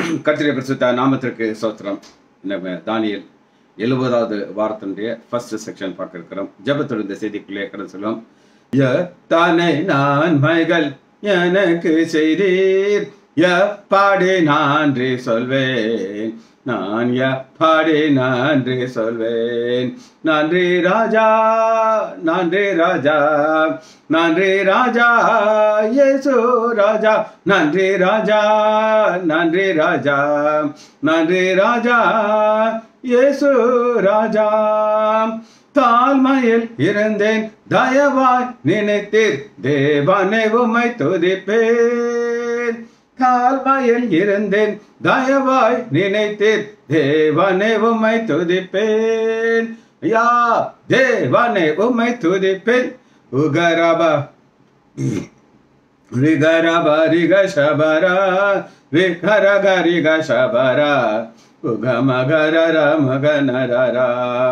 கத்திரிய பிரசுத்த நாமத்திற்கு சோத்திரம் நம்ம தானியல் எழுபதாவது வாரத்தினுடைய ஃபர்ஸ்ட் செக்ஷன் பார்க்க இருக்கிறோம் ஜெபத்தோடு இந்த செய்திக்குள்ளே கடந்து செல்வோம் தானே நான் மைகள் எனக்கு செய்தீர் எப்பாடி நான்றி சொல்வேன் நான் எப்பாடி நன்றி சொல்வேன் நன்றி ராஜா நன்றி ராஜா நன்றி ராஜா இயேசு ராஜா நன்றி ராஜா நன்றி ராஜா நன்றி ராஜா இயேசு ராஜா தாழ்மையில் இருந்தேன் தயவாய் நினைத்தீர் தேவனை உம்மை துதிப்பேன் தாழ்மையில் இருந்தேன் தயவாய் நினைத்தீர் தேவனை உம்மை துதிப்பேன் யா தேவனை உம்மை துதிப்பேன் உகரபா ரிகரப ரிக சபரா விகரக ரிக சபரா உகமகரர மகனரரா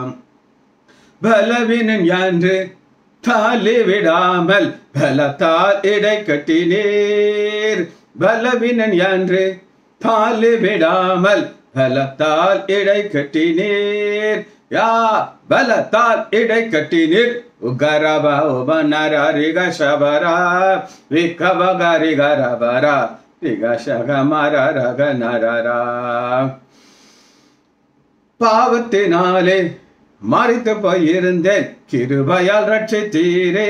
பலவினன் யான்று தாலி விடாமல் பலத்தால் இடை கட்டினீர் பலவினன் யான்று தாலி விடாமல் பலத்தால் இடை கட்டினீர் யா பலத்தால் இடை கட்டினீர் உகரப உபனர ரிக சபரா விகபக ரிகரபரா ரிக சகமர ரக நரரா பாவத்தினாலே மறித்து போயிருந்தேன் கிருபையால் ரட்சித்தீரே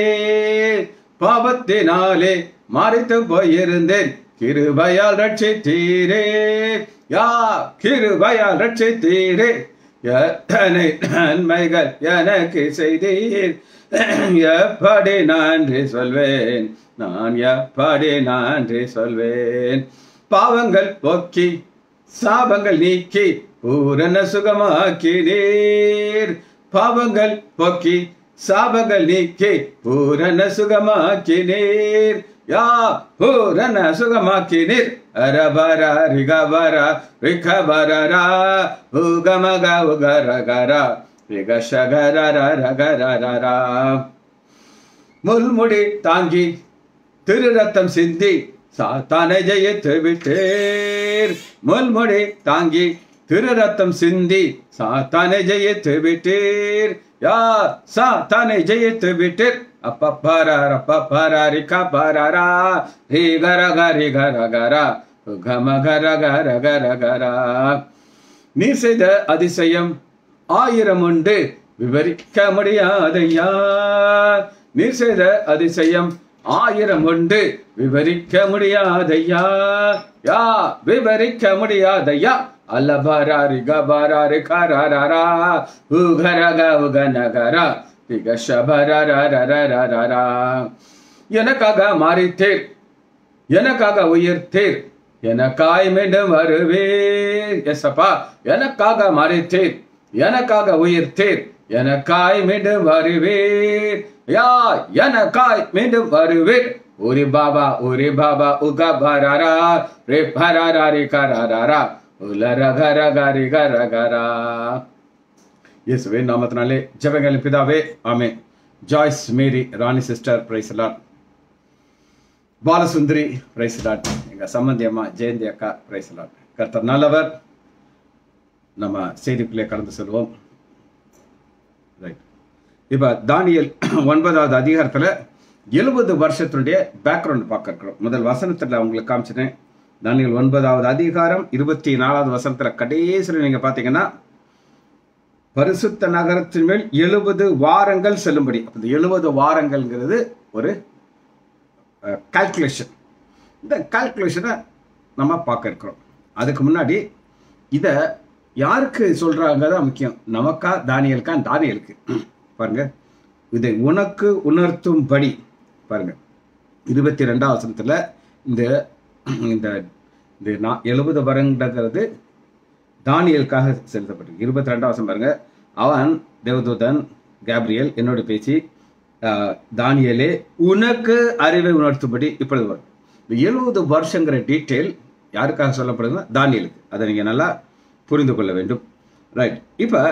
பாவத்தினாலே மறித்து போயிருந்தேன் கிருபையால் ரட்சித்தீரே யா கிருபையால் ரட்சித்தீரே எத்தனை நன்மைகள் எனக்கு செய்தீர் எப்படி நன்றி சொல்வேன் நான் எப்படி நன்றி சொல்வேன் பாவங்கள் போக்கி சாபங்கள் நீக்கி பூரண சுகமாக்கினீர் பாவங்கள் போக்கி சாபங்கள் நீக்கி பூரண சுகமாக்கினீர் யா பூரண சுகமாக்கினீர் அரபர ரிகபர ரிகபரரா உகமக உகரகரா ரிகஷகரர ரகரரா முள்முடி தாங்கி திரு ரத்தம் சிந்தி சாத்தானை ஜெயித்து விட்டேர் முள்முடி தாங்கி திரு ரத்தம் சிந்தி சாத்தானை ஜெயித்து விட்டீர் யா சாத்தானை ஜெயித்து விட்டீர் அப்பப்பரார் அப்பப்பரார் ரிகபரரா ரி கர கரி கர கரா கம கர கர கர கரா நீ செய்த அதிசயம் ஆயிரம் உண்டு விவரிக்க முடியாதையா நீ செய்த அதிசயம் ஆயிரம் உண்டு விவரிக்க முடியாதையா யா விவரிக்க முடியாதையா அல்லபராரி கபராரி கரரரா உகரக உகநகரா திகஷபரரரரரரா எனக்காக மாறித்தேர் எனக்காக உயிர்த்தேர் எனக்காய் மீண்டும் வருவேர் எசப்பா எனக்காக மாறித்தேர் எனக்காக உயிர்த்தேர் எனக்காய் மீண்டும் வருவேர் யா எனக்காய் மீண்டும் வருவேர் உரி பாபா உரி பாபா உக பரரா ரே பரரா ரி கரரரா உலர கர கரி கர கரா இயேசுவே நாமத்தினாலே ஜெபங்கள் பிதாவே ஆமே ஜாய்ஸ் மேரி ராணி சிஸ்டர் பிரைஸ்லாட் பாலசுந்தரி பிரைஸ்லாட் எங்க சம்பந்தி அம்மா ஜெயந்தி அக்கா பிரைஸ்லாட் கர்த்தர் நல்லவர் நம்ம செய்திக்குள்ளே கடந்து செல்வோம் ரைட் இப்போ தானியல் ஒன்பதாவது அதிகாரத்தில் எழுபது வருஷத்தினுடைய பேக்ரவுண்ட் பார்க்க இருக்கிறோம் முதல் வசனத்தில் அவங்களுக்கு காமிச்சிட்டேன் தானியல் ஒன்பதாவது அதிகாரம் இருபத்தி நாலாவது வசனத்தில் கடைசியில் நீங்கள் பார்த்தீங்கன்னா பரிசுத்த நகரத்தின் மேல் எழுபது வாரங்கள் செல்லும்படி இந்த எழுபது வாரங்கள்ங்கிறது ஒரு கால்குலேஷன் இந்த கால்குலேஷனை நம்ம பார்க்க இருக்கிறோம் அதுக்கு முன்னாடி இதை யாருக்கு சொல்றாங்க தான் முக்கியம் நமக்கா தானியலுக்கா தானியலுக்கு பாருங்க இதை உனக்கு உணர்த்தும்படி பாருங்க இருபத்தி ரெண்டாம் வசனத்தில் இந்த இந்த இந்த நான் எழுபது வரங்கிறது தானியலுக்காக செலுத்தப்பட்டிருக்கு இருபத்தி ரெண்டாம் வருஷம் பாருங்க அவன் தேவதூதன் கேப்ரியல் என்னோட பேச்சு ஆஹ், தானியேலே உனக்கு அறிவை உணர்த்தும்படி இப்பொழுது வரும் இந்த எழுபது வருஷங்கிற டீட்டெயில் யாருக்காக சொல்லப்படுதுன்னா தானியலுக்கு அதை நீங்கள் நல்லா புரிந்து கொள்ள வேண்டும் ரைட் இப்போ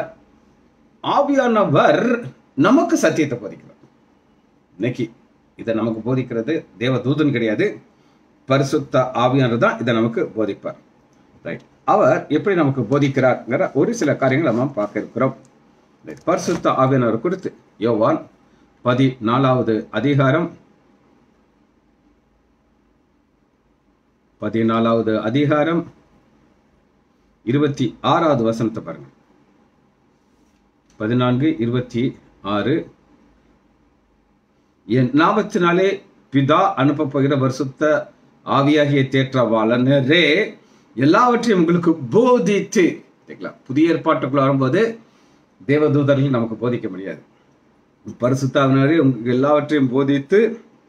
ஆவியானவர் நமக்கு சத்தியத்தை போதிக்கிறார் இன்னைக்கு இதை நமக்கு போதிக்கிறது தேவ தூதன் கிடையாது பரிசுத்த ஆவியானவர் தான் இதை நமக்கு போதிப்பார் ரைட் அவர் எப்படி நமக்கு போதிக்கிறார்ங்கிற ஒரு சில காரியங்களை நம்ம பார்க்க இருக்கிறோம் Right. பரிசுத்த ஆவியானவர் குறித்து யோவான் பதினாலாவது அதிகாரம் பதினாலாவது அதிகாரம் இருபத்தி ஆறாவது வசனத்தை பாருங்க பதினான்கு இருபத்தி ஆறு என் நாமத்தினாலே பிதா அனுப்பப் போகிற பரிசுத்த ஆவியாகிய தேற்றவாளனரே எல்லாவற்றையும் உங்களுக்கு போதித்து சரிங்களா? புதிய ஏற்பாட்டுக்குள்ள வரும்போது தேவதூதர்கள் நமக்கு போதிக்க முடியாது பரிசுத்தாவினரே உங்களுக்கு எல்லாவற்றையும் போதித்து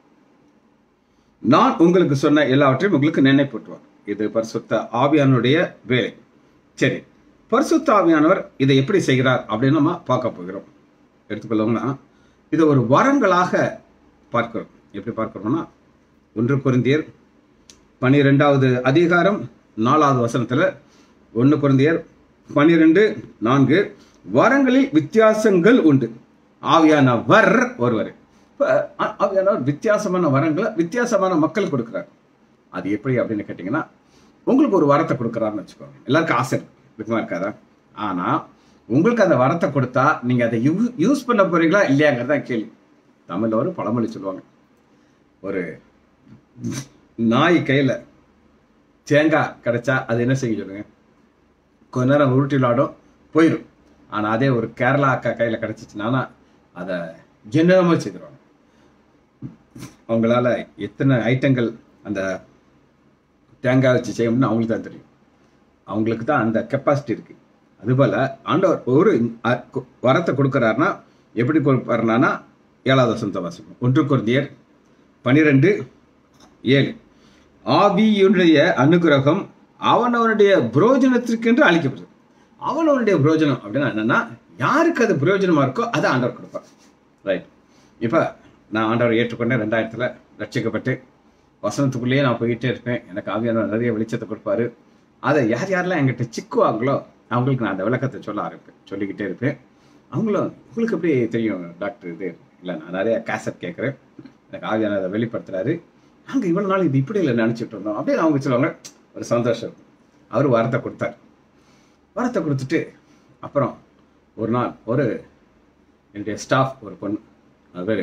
நான் உங்களுக்கு சொன்ன எல்லாவற்றையும் உங்களுக்கு நினைப்பூட்டுவார் இது பரிசுத்த ஆவியானுடைய வேலை சரி பரிசுத்த ஆவியானவர் இதை எப்படி செய்கிறார் அப்படின்னு நம்ம பார்க்க போகிறோம் எடுத்துக்கொள்ளோம்னா இதை ஒரு வரங்களாக பார்க்கிறோம் எப்படி பார்க்கிறோம்னா ஒன்று குருந்தியர் பனிரெண்டாவது அதிகாரம் நாலாவது வசனத்துல ஒன்று குருந்தியர் பனிரெண்டு நான்கு வரங்களில் வித்தியாசங்கள் உண்டு ஆவியானவர் ஒருவர் இப்போ ஆவியானவர் வித்தியாசமான வரங்களை வித்தியாசமான மக்கள் கொடுக்குறார் அது எப்படி அப்படின்னு கேட்டிங்கன்னா உங்களுக்கு ஒரு வரத்தை கொடுக்குறாருன்னு வச்சுக்கோங்க எல்லாருக்கும் ஆசை இருக்கு இருக்குமா இருக்காதா ஆனால் உங்களுக்கு அந்த வரத்தை கொடுத்தா நீங்கள் அதை யூ யூஸ் பண்ண போறீங்களா இல்லையாங்கிறது தான் கேள்வி தமிழில் ஒரு பழமொழி சொல்லுவாங்க ஒரு நாய் கையில் தேங்காய் கிடைச்சா அது என்ன செய்ய சொல்லுங்க கொஞ்ச நேரம் உருட்டி விளாடும் போயிடும் ஆனால் அதே ஒரு கேரளா அக்கா கையில் கிடச்சிச்சுன்னா அதை என்னென்னமோ செய்திருவாங்க அவங்களால எத்தனை ஐட்டங்கள் அந்த தேங்காய் வச்சு செய்ய முடியும்னு அவங்களுக்கு தான் தெரியும் அவங்களுக்கு தான் அந்த கெப்பாசிட்டி இருக்கு அதுபோல் ஆண்டவர் ஒரு அ- கு- வரத்தை கொடுக்குறாருன்னா எப்படி கொடுப்பாருனா ஏழாவது வசனத்தை வாசிப்போம் ஒன்று குருந்தியர் பனிரெண்டு ஏழு ஆவியுடைய அனுகிரகம் அவனவனுடைய புரோஜனத்திற்கென்று அளிக்கப்படுது அவனவனுடைய புரோஜனம் அப்படின்னா என்னன்னா யாருக்கு அது பிரயோஜனமா இருக்கோ அதை ஆண்டவர் கொடுப்பார் ரைட் இப்போ நான் ஆண்டவரை ஏற்றுக்கொண்டேன் ரெண்டாயிரத்துல ரட்சிக்கப்பட்டு வசனத்துக்குள்ளேயே நான் போயிட்டே இருப்பேன் எனக்கு ஆவியானவர் நிறைய வெளிச்சத்தை கொடுப்பாரு அதை யார் யாரெல்லாம் என்கிட்ட சிக்குவாங்களோ அவங்களுக்கு நான் அந்த விளக்கத்தை சொல்ல ஆரம்பிப்பேன் சொல்லிக்கிட்டே இருப்பேன் அவங்களும் உங்களுக்கு எப்படி தெரியும் டாக்டர் இது இல்லை நான் நிறைய கேசட் கேட்குறேன் எனக்கு ஆவியானவர் அதை வெளிப்படுத்துறாரு நாங்கள் இவ்வளோ நாள் இது இப்படி இல்லை நினச்சிட்டு இருந்தோம் அப்படியே அவங்க சொல்லுவாங்க ஒரு சந்தோஷம் அவர் வரத்தை கொடுத்தார் வரத்தை கொடுத்துட்டு அப்புறம் ஒரு நாள் ஒரு என்னுடைய ஸ்டாஃப் ஒரு பொண்ணு அது பேர்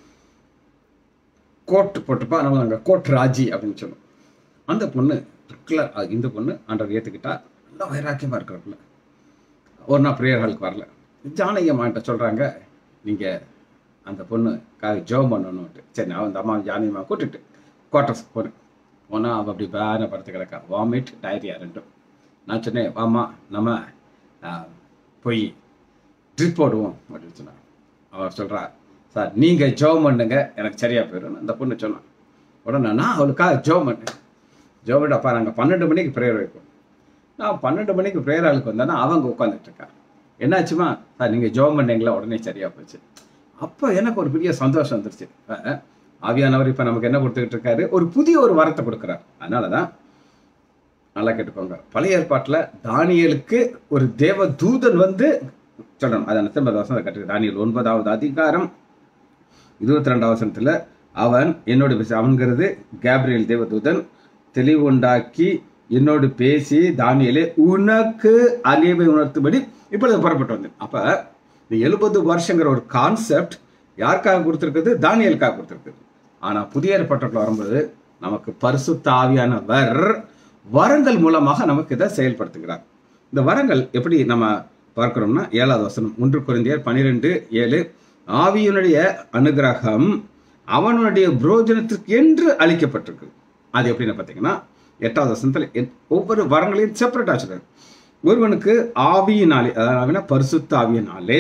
கோட் போட்டுப்பா நம்ம அங்கே கோட் ராஜி அப்படின்னு சொல்லுவோம் அந்த பொண்ணு ரெகுலர் இந்த பொண்ணு ஆண்டவர் ஏற்றுக்கிட்டா நல்லா வைராக்கியமாக இருக்கிற ஒரு நாள் ப்ரேயர் ஹாலுக்கு வரல ஜானகியம்மாட்ட சொல்கிறாங்க நீங்கள் அந்த பொண்ணுக்காக ஜெபம் பண்ணணும்ட்டு சரி நான் அந்த அம்மா ஜானகியம்மா கூட்டிட்டு குவார்ட்டர்ஸ் போனேன் போனால் அவள் அப்படி பேன படுத்து கிடக்கா வாமிட் டயரியா ரெண்டும் நான் சொன்னேன் வாமா நம்ம ஆ, போய் ட்ரிப் போடுவோம் அப்படின்னு சொன்னான் அவர் சொல்கிறா சார் நீங்கள் ஜெபம் பண்ணுங்க எனக்கு சரியாக போயிடும் அந்த பொண்ணு சொன்னான் உடனே நான் அவளுக்காக ஜெபம் பண்ணேன் ஜெபம் பண்ணிட்டு அப்பா நாங்கள் பன்னெண்டு மணிக்கு ப்ரேயர் வைப்போம் நான் பன்னெண்டு மணிக்கு ப்ரேயர் ஆளுக்கு வந்தேன்னா அவங்க உட்காந்துட்டு இருக்கா என்னாச்சுமா சார் நீங்கள் ஜெபம் பண்ணீங்களா உடனே சரியாக போச்சு அப்போ எனக்கு ஒரு பெரிய சந்தோஷம் வந்துருச்சு அஹ், ஆவியானவர் இப்போ நமக்கு என்ன கொடுத்துக்கிட்டு இருக்காரு ஒரு புதிய ஒரு வரத்தை கொடுக்குறார் அதனால தான் நல்லா கேட்டுக்கோங்க பழைய ஏற்பாட்டில் தானியலுக்கு ஒரு தேவ தூதன் வந்து சொல்லணும் அதை திரும்ப வசனத்தை கட்டு தானியல் ஒன்பதாவது அதிகாரம் இருபத்தி ரெண்டாவது வசனத்தில் அவன் என்னோட பேச அவன்கிறது கேப்ரியல் தேவதூதன் தெளிவுண்டாக்கி என்னோடு பேசி தானியலே உனக்கு அறிவை உணர்த்தும்படி இப்பொழுது புறப்பட்டு வந்தேன் அப்ப இந்த எழுபது வருஷங்கிற ஒரு கான்செப்ட் யாருக்காக கொடுத்துருக்குது தானியலுக்காக கொடுத்துருக்குது ஆனா புதிய ஏற்பாட்டுக்குள்ள வரும்போது நமக்கு பரிசுத்த ஆவியானவர் வரங்கள் மூலமாக நமக்கு இதை செயல்படுத்துகிறார் இந்த வரங்கள் எப்படி நம்ம பார்க்கிறோம்னா ஏழாவது வசனம் ஒன்று குறைந்தியர் பனிரெண்டு ஏழு ஆவியினுடைய அனுகிரகம் அவனுடைய புரோஜனத்திற்கு என்று அளிக்கப்பட்டிருக்கு அது எப்படின்னு பார்த்தீங்கன்னா எட்டாவது வசனத்தில் எத்- ஒவ்வொரு வரங்களையும் செப்பரேட்டாக சொல்றாரு ஒருவனுக்கு ஆவியினாலே அதாவது பரிசுத்த ஆவியினாலே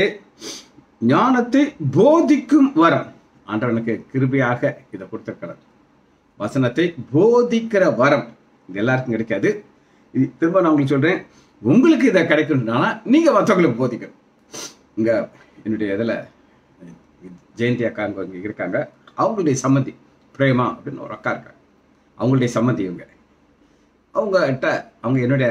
ஞானத்தை போதிக்கும் வரம் ஆண்டவனுக்கு கிருபையாக இதை கொடுத்திருக்கிறார் வசனத்தை போதிக்கிற வரம் இது எல்லாருக்கும் கிடைக்காது இது திரும்ப நான் உங்களுக்கு சொல்றேன் உங்களுக்கு இதை கிடைக்கணும்னா நீங்க மற்றவங்களுக்கு போதிக்கணும் இங்க என்னுடைய இதில் ஜெயந்தி அக்கா அங்க இங்க இருக்காங்க அவங்களுடைய சம்மந்தி பிரேமா அப்படின்னு ஒரு அக்கா இருக்காங்க அவங்களுடைய சம்மந்தி இவங்க அவங்ககிட்ட அவங்க என்னுடைய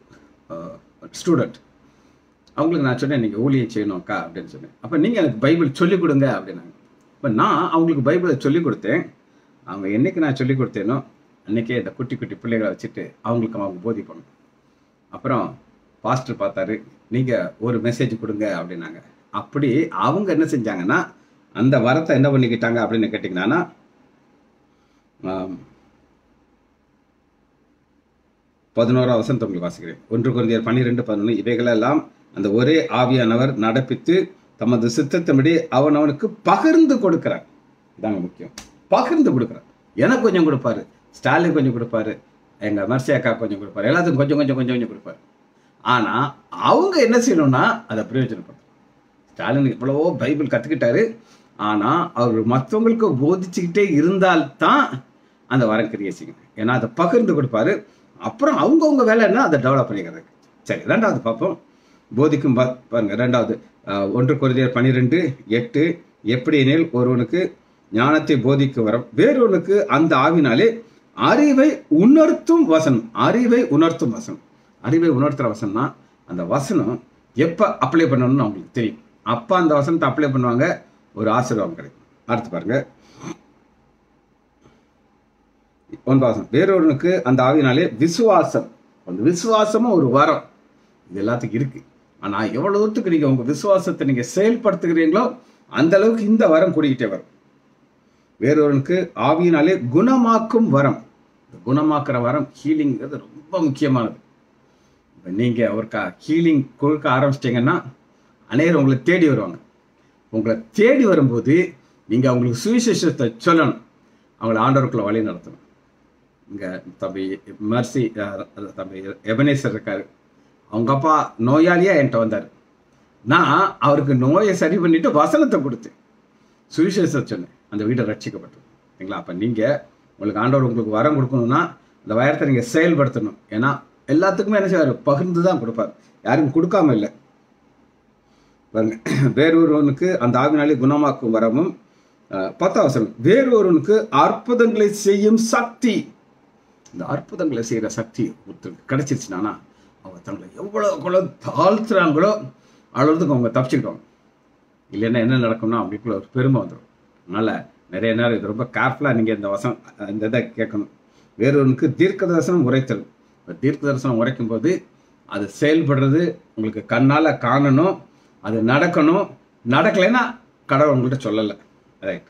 ஸ்டூடெண்ட் அவங்களுக்கு நான் சொன்னேன் நீங்கள் ஊழியம் செய்யணும் அக்கா அப்படின்னு சொன்னேன் அப்போ நீங்கள் எனக்கு பைபிள் சொல்லிக் கொடுங்க அப்படின்னாங்க இப்போ நான் அவங்களுக்கு பைபிளை சொல்லிக் கொடுத்தேன் அவங்க என்னைக்கு நான் சொல்லிக் கொடுத்தேனோ அன்னைக்கே இந்த குட்டி குட்டி பிள்ளைகளை வச்சுட்டு அவங்களுக்கு அவங்க போதிப்பணும் அப்புறம் பாஸ்டர் பார்த்தாரு நீங்கள் ஒரு மெசேஜ் கொடுங்க அப்படின்னாங்க அப்படி அவங்க என்ன செஞ்சாங்கன்னா அந்த வரத்தை என்ன பண்ணிக்கிட்டாங்க அப்படின்னு கேட்டிங்கன்னா ஆம், பதினோரா வசனத்தை உங்களுக்கு வாசிக்கிறேன் ஒன்று குழந்தையர் பன்னிரெண்டு பதினொன்று இவைகளெல்லாம் அந்த ஒரே ஆவியானவர் நடப்பித்து தமது சித்தத்தின்படி அவன் அவனுக்கு பகிர்ந்து கொடுக்கிறார் இதாங்க முக்கியம் பகிர்ந்து கொடுக்கிறார் எனக்கு கொஞ்சம் கொடுப்பாரு ஸ்டாலின் கொஞ்சம் கொடுப்பாரு எங்க மர்சி அக்கா கொஞ்சம் கொடுப்பாரு எல்லாத்துக்கும் கொஞ்சம் கொஞ்சம் கொஞ்சம் கொஞ்சம் கொடுப்பாரு ஆனா அவங்க என்ன செய்யணும்னா அதை பிரயோஜனப்படுத்தணும் ஸ்டாலின் எவ்வளவோ பைபிள் கத்துக்கிட்டாரு ஆனா அவர் மற்றவங்களுக்கு போதிச்சுக்கிட்டே இருந்தால்தான் அந்த வரம் கிரியை செய்யணும் ஏன்னா அதை பகிர்ந்து கொடுப்பாரு அப்புறம் அவங்கவுங்க வேலை என்ன அதை டெவலப் பண்ணிக்கிறது சரி ரெண்டாவது பார்ப்போம் போதிக்கும் பா- பாருங்க ரெண்டாவது அஹ், ஒன்று குருதியர் பன்னிரெண்டு எட்டு எப்படி எனில் ஒருவனுக்கு ஞானத்தை போதிக்க வரம் வேறொருவனுக்கு அந்த ஆவினாலே அறிவை உணர்த்தும் வசனம் அறிவை உணர்த்தும் வசனம் அறிவை உணர்த்துற வசனம்னா அந்த வசனம் எப்போ அப்ளை பண்ணணும்னு அவங்களுக்கு தெரியும் அப்போ அந்த வசனத்தை அப்ளை பண்ணுவாங்க ஒரு ஆசீர்வாதம் கிடைக்கும் அடுத்து பாருங்க ஒன்பதாசம் வேறொருவனுக்கு அந்த ஆவினாலே விசுவாசம் அந்த விசுவாசமும் ஒரு வரம் இது எல்லாத்துக்கும் இருக்கு ஆனா எவ்வளவு தூரத்துக்கு நீங்க உங்க விசுவாசத்தை நீங்க செயல்படுத்துகிறீங்களோ அந்த அளவுக்கு இந்த வரம் கூடிக்கிட்டே வரும் வேறொருவனுக்கு ஆவியினாலே குணமாக்கும் வரம் இந்த குணமாக்குற வரம் ஹீலிங்கிறது ரொம்ப முக்கியமானது இப்ப நீங்க ஒரு ஹீலிங் கொடுக்க ஆரம்பிச்சிட்டிங்கன்னா அநேகர் உங்களை தேடி வருவாங்க உங்களை தேடி வரும்போது நீங்க அவங்களுக்கு சுவிசேஷத்தை சொல்லணும் அவங்கள ஆண்டவருக்குள்ள வழி நடத்தணும் இங்க தம்பி மர்சி அஹ், அஹ், தம்பி எபனேசர் இருக்காரு அவங்க அப்பா நோயாளியா என்கிட்ட வந்தார் நான் அவருக்கு நோயை சரி பண்ணிட்டு வசனத்தை கொடுத்தேன் சுவிசேஷத்தை சொன்னேன் அந்த வீட்டை ரட்சிக்கப்பட்டது சரிங்களா அப்போ நீங்கள் உங்களுக்கு ஆண்டவர் உங்களுக்கு வரம் கொடுக்கணும்னா அந்த வயரத்தை நீங்கள் செயல்படுத்தணும் ஏன்னா எல்லாத்துக்குமே என்ன செய்வார் பகிர்ந்து தான் கொடுப்பார் யாருக்கும் கொடுக்காம இல்லை பாருங்க வேறொருவனுக்கு அந்த ஆவினாலே குணமாக்கும் வரமும் அஹ், பத்தாம் வசனம் வேறொருவனுக்கு அற்புதங்களை செய்யும் சக்தி இந்த அற்புதங்களை செய்கிற சக்தி ஒருத்தருக்கு கிடைச்சிருச்சுனா அவங்க தங்களை எவ்வளோ எவ்வளோ தாழ்த்துறாங்களோ அவ்வளோத்துக்கு அவங்க தப்பிச்சுக்கிடுவாங்க இல்லைன்னா என்ன நடக்கும்னா அவங்களுக்குள்ள ஒரு பெருமை வந்துடும் அதனால் நிறைய நேரம் இது ரொம்ப கேர்ஃபுல்லாக நீங்கள் இந்த வசம் இந்த இதை கேட்கணும் வேறொருக்கு தீர்க்க தரிசனம் உரைத்தல் இப்போ தீர்க்க தரிசனம் உரைக்கும் போது அது செயல்படுறது உங்களுக்கு கண்ணால் காணணும் அது நடக்கணும் நடக்கலைன்னா கடவுள் உங்கள்கிட்ட சொல்லலை ரைட்